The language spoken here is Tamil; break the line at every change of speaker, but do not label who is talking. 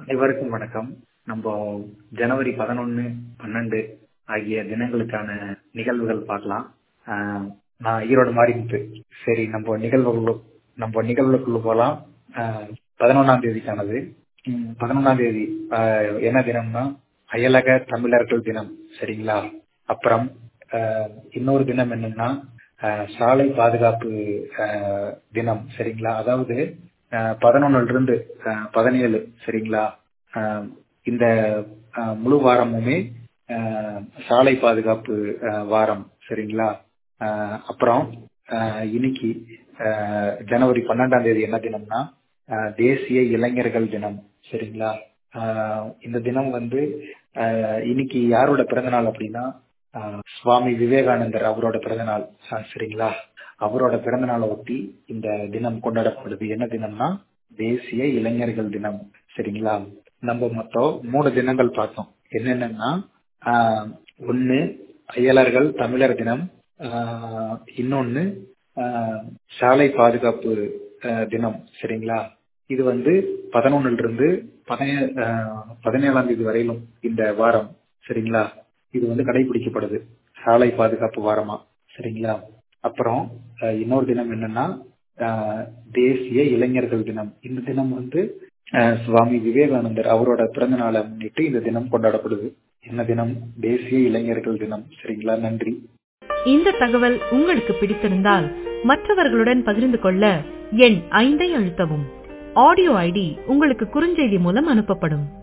அனைவருக்கும் வணக்கம் நம்ம ஜனவரி பதினொன்னு பன்னெண்டு ஆகிய தினங்களுக்கான நிகழ்வுகள் பார்க்கலாம் ஆஹ் நான் ஈரோடு மாறிமுத்து சரி நம்ம நிகழ்வுகள் நம்ம நிகழ்வுக்குள்ள போலாம் பதினொன்னாம் தேதிக்கானது பதினொன்னாம் தேதி ஆஹ் என்ன தினம்னா அயலக தமிழர்கள் தினம் சரிங்களா அப்புறம் ஆஹ் இன்னொரு தினம் என்னன்னா ஆஹ் சாலை பாதுகாப்பு ஆஹ் தினம் சரிங்களா அதாவது பதினொன்னுல இருந்து பதினேழு சரிங்களா ஆஹ் இந்த ஆஹ் முழு வாரமுமே ஆஹ் சாலை பாதுகாப்பு ஆஹ் வாரம் சரிங்களா ஆஹ் அப்புறம் ஆஹ் இன்னைக்கு ஆஹ் ஜனவரி பன்னெண்டாம் தேதி என்ன தினம்னா ஆஹ் தேசிய இளைஞர்கள் தினம் சரிங்களா ஆஹ் இந்த தினம் வந்து ஆஹ் இன்னைக்கு யாரோட பிறந்தநாள் அப்படின்னா ஆஹ் சுவாமி விவேகானந்தர் அவரோட பிறந்தநாள் ஆஹ் சரிங்களா அவரோட பிறந்த நாளை ஒட்டி இந்த தினம் கொண்டாடப்படுது என்ன தினம்னா தேசிய இளைஞர்கள் தினம் சரிங்களா நம்ம மொத்தம் மூணு தினங்கள் பார்த்தோம் என்னென்னன்னா ஆஹ் ஒன்னு அயலர்கள் தமிழர் தினம் ஆஹ் இன்னொன்னு ஆஹ் சாலை பாதுகாப்பு தினம் சரிங்களா இது வந்து பதினொன்னுல இருந்து பதினேழு பதினேழாம் தேதி வரையிலும் இந்த வாரம் சரிங்களா இது வந்து கடைபிடிக்கப்படுது சாலை பாதுகாப்பு வாரமா சரிங்களா அப்புறம் இன்னொரு தினம் என்னன்னா தேசிய இளைஞர்கள் தினம் இந்த தினம் வந்து சுவாமி விவேகானந்தர் அவரோட பிறந்த நாளை முன்னிட்டு இந்த தினம் கொண்டாடப்படுது என்ன தினம் தேசிய இளைஞர்கள் தினம் சரிங்களா நன்றி
இந்த தகவல் உங்களுக்கு பிடித்திருந்தால் மற்றவர்களுடன் பகிர்ந்து கொள்ள எண் ஐந்தை அழுத்தவும் ஆடியோ ஐடி உங்களுக்கு குறுஞ்செய்தி மூலம் அனுப்பப்படும்